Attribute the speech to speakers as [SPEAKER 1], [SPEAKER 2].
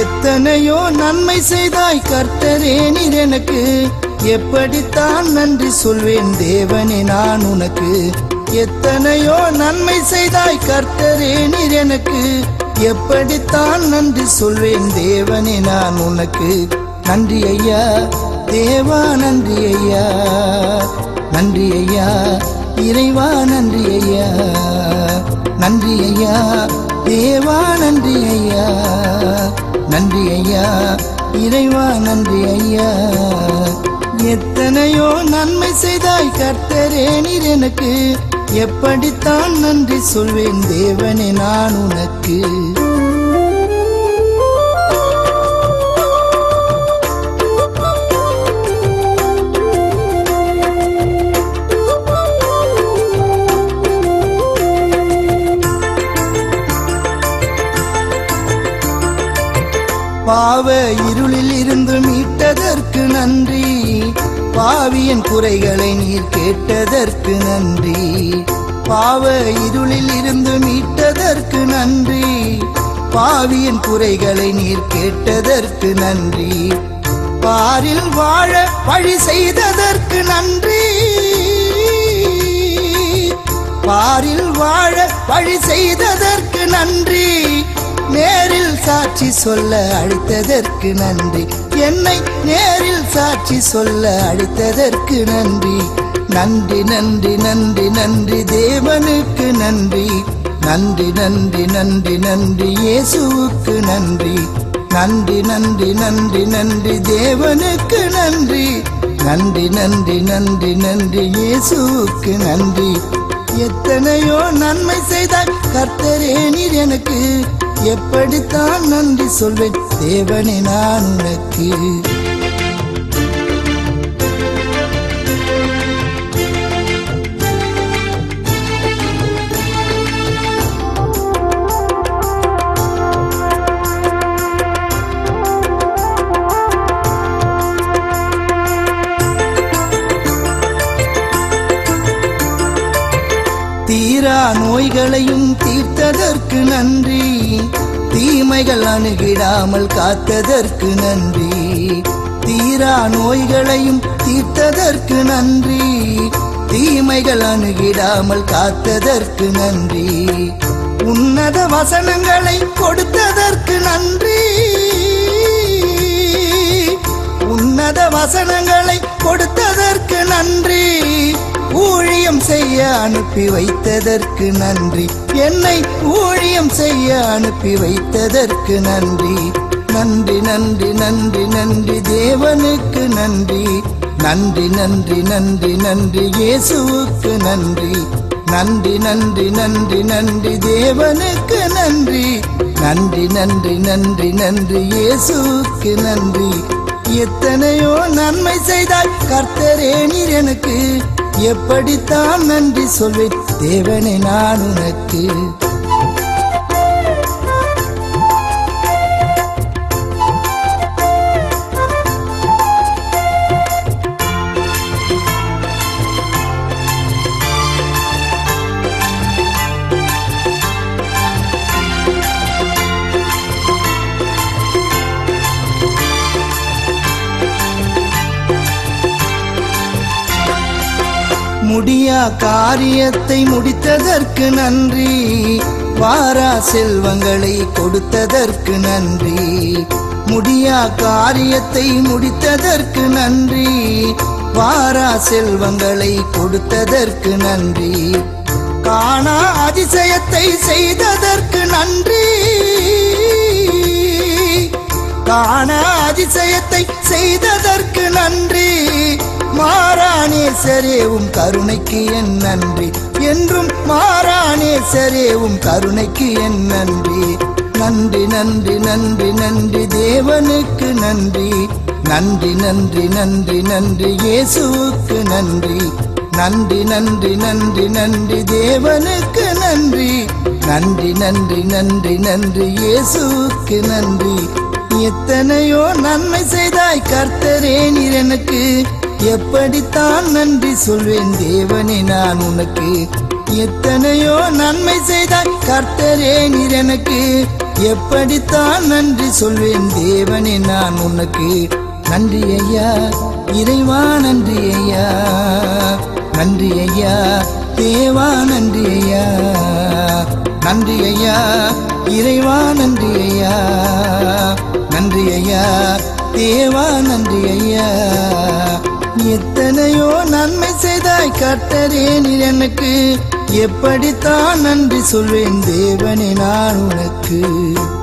[SPEAKER 1] எத்தனையோ நன்மை செய்தாய் கர்த்தரே நீர் எனக்கு எப்படித்தான் நன்றி சொல்வேன் தேவனே நான் உனக்கு எத்தனையோ நன்மை செய்தாய் கர்த்தரே நீர் எனக்கு எப்படித்தான் நன்றி சொல்வேன் தேவனே நான் உனக்கு நன்றி ஐயா தேவா நன்றி ஐயா நன்றி ஐயா இறைவா நன்றி ஐயா நன்றி ஐயா தேவா நன்றி ஐயா நன்றி ஐயா இறைவா நன்றி ஐயா எத்தனையோ நன்மை செய்தாய் கர்த்தரே நீர் எனக்கு எப்படித்தான் நன்றி சொல்வேன் தேவனே நான் உனக்கு பாவ இருளில் இருந்து மீட்டதற்கு நன்றி பாவியன் குறைகளை நீர் கேட்டதற்கு நன்றி பாவ இருளில் இருந்து மீட்டதற்கு நன்றி பாவியன் குறைகளை நீர் கேட்டதற்கு நன்றி பாரில் வாழ வழி செய்ததற்கு நன்றி பாரில் வாழ வழி செய்ததற்கு நன்றி நேரில் சாட்சி சொல்ல அழைத்ததற்கு நன்றி என்னை நேரில் சாட்சி சொல்ல அழைத்ததற்கு நன்றி நன்றி நன்றி நன்றி நன்றி தேவனுக்கு நன்றி நன்றி நன்றி நன்றி நன்றி இயேசுவுக்கு நன்றி நன்றி நன்றி நன்றி நன்றி தேவனுக்கு நன்றி நன்றி நன்றி நன்றி நன்றி இயேசுவுக்கு நன்றி எத்தனையோ நன்மை செய்தாய் கர்த்தரே நீர் எனக்கு எப்படித்தான் நன்றி சொல்வேன் தேவனே நான் உனக்கு தீரா நோய்களையும் தீர்த்ததற்கு நன்றி தீமைகள் அணுகிடாமல் காத்ததற்கு நன்றி தீரா நோய்களையும் தீர்த்ததற்கு நன்றி தீமைகள் அணுகிடாமல் காத்ததற்கு நன்றி உன்னத வசனங்களை கொடுத்ததற்கு நன்றி உன்னத வசனங்களை கொடுத்ததற்கு நன்றி ஊழியம் செய்ய அனுப்பி வைத்ததற்கு நன்றி என்னை ஊழியம் செய்ய அனுப்பி வைத்ததற்கு நன்றி நன்றி நன்றி நன்றி நன்றி தேவனுக்கு நன்றி நன்றி நன்றி நன்றி நன்றி இயேசுவுக்கு நன்றி நன்றி நன்றி நன்றி நன்றி தேவனுக்கு நன்றி நன்றி நன்றி நன்றி நன்றி இயேசுவுக்கு நன்றி எத்தனையோ நன்மை செய்தாய் கர்த்தரே நீர் எனக்கு எப்படித்தான் நன்றி சொல்வேன் தேவனே நான் உனக்கு முடியா காரியத்தை முடித்ததற்கு நன்றி வாரா செல்வங்களை கொடுத்ததற்கு நன்றி முடியா காரியத்தை முடித்ததற்கு நன்றி வாரா செல்வங்களை கொடுத்ததற்கு நன்றி காணா அதிசயத்தை செய்ததற்கு நன்றி காண அதிசயத்தை செய்ததற்கு நன்றி மாறானேசரே உம் கருணைக்கு என் நன்றி என்றும் மாறானேசரே உம் கருணைக்கு என் நன்றி நன்றி நன்றி நன்றி நன்றி தேவனுக்கு நன்றி நன்றி நன்றி நன்றி நன்றி இயேசுவுக்கு நன்றி நன்றி நன்றி நன்றி நன்றி தேவனுக்கு நன்றி நன்றி நன்றி நன்றி நன்றி இயேசுவுக்கு நன்றி எத்தனையோ நன்மை செய்தாய் கர்த்தரே நீர் எனக்கு எப்படித்தான் நன்றி சொல்வேன் தேவனே நான் உனக்கு எத்தனையோ நன்மை செய்தாய் கர்த்தரே நீர் எனக்கு எப்படித்தான் நன்றி சொல்வேன் தேவனே நான் உனக்கு நன்றி ஐயா இறைவா நன்றி ஐயா நன்றி ஐயா தேவா நன்றி ஐயா நன்றி ஐயா இறைவா நன்றி ஐயா நன்றி ஐயா தேவா நன்றி ஐயா எத்தனையோ நன்மை செய்தாய் கர்த்தரே நீர் எனக்கு எப்படித்தான் நன்றி சொல்வேன் தேவனே நான் உனக்கு